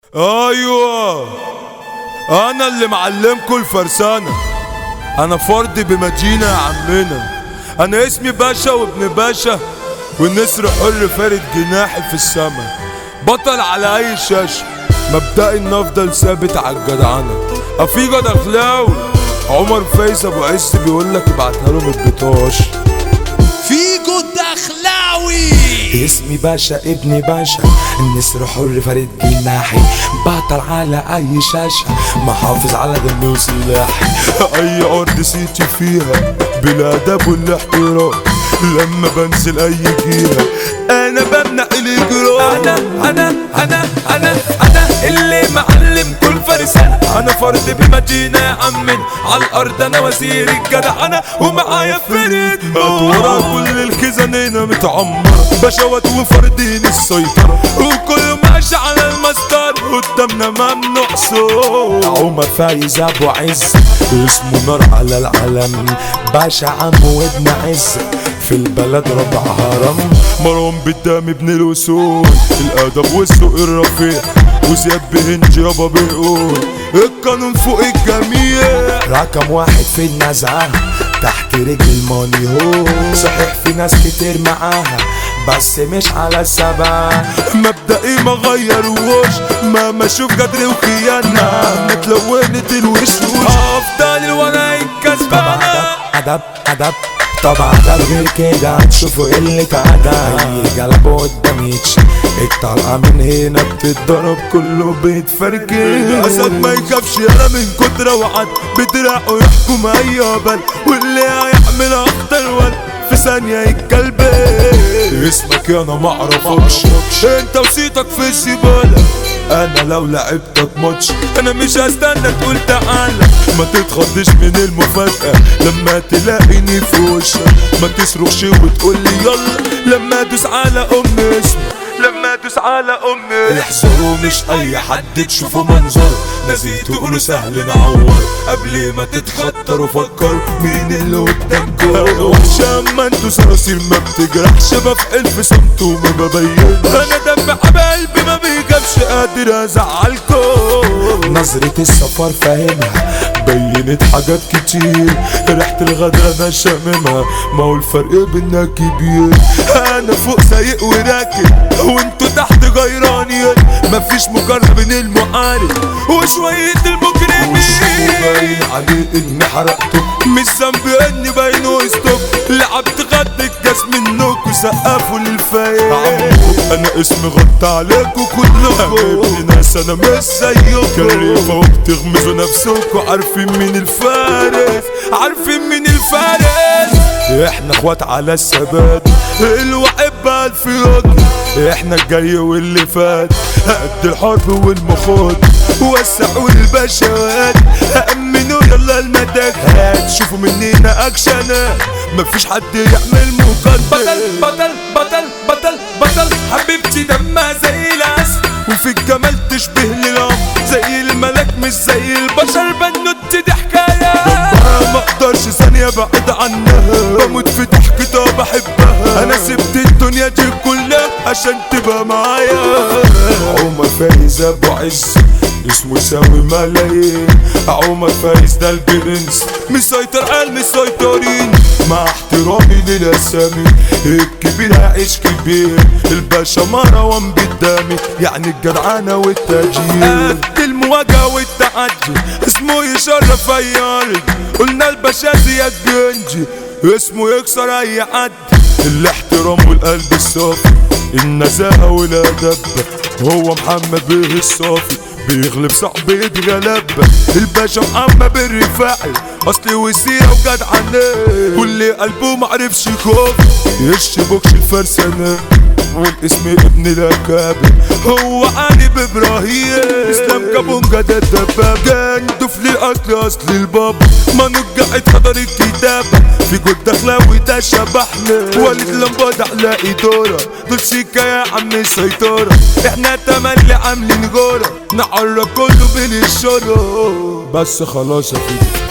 ايوه انا اللي معلمكوا الفرسانة انا فرد بمدينة يا عمنا انا اسمي باشا وابن باشا والنسر حر فارد جناحي في السما بطل على اي شاشة مبدئي ان افضل ثابت على الجدعنة افيجا دخلاوي عمر فايز ابو عز بيقول لك ابعتها له من البطاش فيجو الدخلاوي اسمي باشا ابني باشا النسر حر فارد جناحي بطل على اي شاشة محافظ على دمي وسلاحي اي ارض سيتي فيها بالادب والاحترام لما بنزل اي جهه انا بمنع الاجرام انا انا انا انا انا اللي معلم كل فرسان انا فرد بمدينه يا عمي على الارض انا وزير الجدع انا ومعايا فريد ورا كل الخزانينه متعمره بشوات وفردين السيطره وكل ماشي على المسطر قدامنا ممنوع صوت عمر فايز ابو عز اسمه نار على العلم باشا عم وابن عز في البلد ربع هرم مروان بالدم ابن الوسود الادب والسوق الرفيع وزياد بهنج يابا بيقول القانون فوق الجميع رقم واحد في النزعة تحت رجل ماني هو صحيح في ناس كتير معاها بس مش على السبع مبدئي ما غيروش ما ما اشوف قدر وخيانة متلونة الوش افضل الولا طب الكسبانة أدب أدب أدب طبعا ده غير كده تشوفوا قلة أدب أي جلب قدام يتش الطلقة من هنا بتتضرب كله بيتفركش الاسد ما يخافش يالا من كتر وعد بدراعه يحكم اي بل واللي هيعمل اخطر ول في ثانية الكلب اسمك انا معرفكش انت وصيتك في الزبالة انا لو لعبتك ماتش انا مش هستنى تقول تعالى ما تتخضش من المفاجأة لما تلاقيني في وشك ما تصرخش وتقول لي يلا لما ادوس على ام اسمي لما ادوس على ام احذروا مش اي حد تشوفوا منظر نزيد تقولوا سهل نعور قبل ما تتخطروا فكروا مين اللي قدامكم وحش اما انتوا صراصير ما بتجرحش بفعل في صمت وما ببين انا دم حبايبي ما بيجابش قادر ازعلكم نظرة السفر فاهمها بينت حاجات كتير ريحة الغدر انا شاممها ما هو الفرق بينا كبير انا فوق سايق وراكب وانتوا تحت غيرانين مفيش مقارنة بين المعارف وشوية المجرمين باين عليه اني حرقته مش ذنبي اني باين وسطكم لعبت غد الجاس منكم سقفوا للفايق انا اسمي غطى عليكم كلكم ابن ناس انا مش زيكم كريمة وبتغمزوا نفسكم عارفين مين الفارس عارفين مين الفارس احنا اخوات على الثبات الوعي بألف يوم احنا الجاي واللي فات قد الحرب والمخاض وسعوا البشوات أمنوا يلا المداخات شوفوا مننا اكشنات مفيش حد يعمل مقدم بطل بطل بطل بطل بطل حبيبتي دمها زي العسل وفي الجمال تشبه للام زي الملك مش زي البشر بنوت دي حكاية ما اقدرش ثانية بعد عنها بموت في ضحكتها بحبها انا سبت الدنيا دي كلها عشان تبقى معايا عمر فايز ابو عز اسمه يساوي ملايين عمر فايز ده البرنس مسيطر على المسيطرين مع احترامي للاسامي الكبير هيعيش كبير الباشا مروان بالدامي يعني الجدعنة والتاجير قد المواجهة والتعدي اسمه يشرف اي ارض قلنا الباشا زياد جنجي اسمه يكسر اي حد الاحترام والقلب الصافي النزاهة والادب هو محمد به الصافي بيغلب صعب يتغلب الباشا محمد بالرفاعي اصلي وسيرة وجدعنة واللي قلبه معرفش خوف يشبكش الفرسانة والاسم ابن الاكابر هو علي بابراهيم اسلام كابونجا ده الدباب جندو في الاصل اصل البابا ما نرجعت حضر الكتابة في جود دخلاوي ده شبحنا وليد لمباد على ايدورة دول سيكا يا عم سيطرة احنا تملي عاملين جورة نعرف كله بالاشارة بس خلاص يا فيدي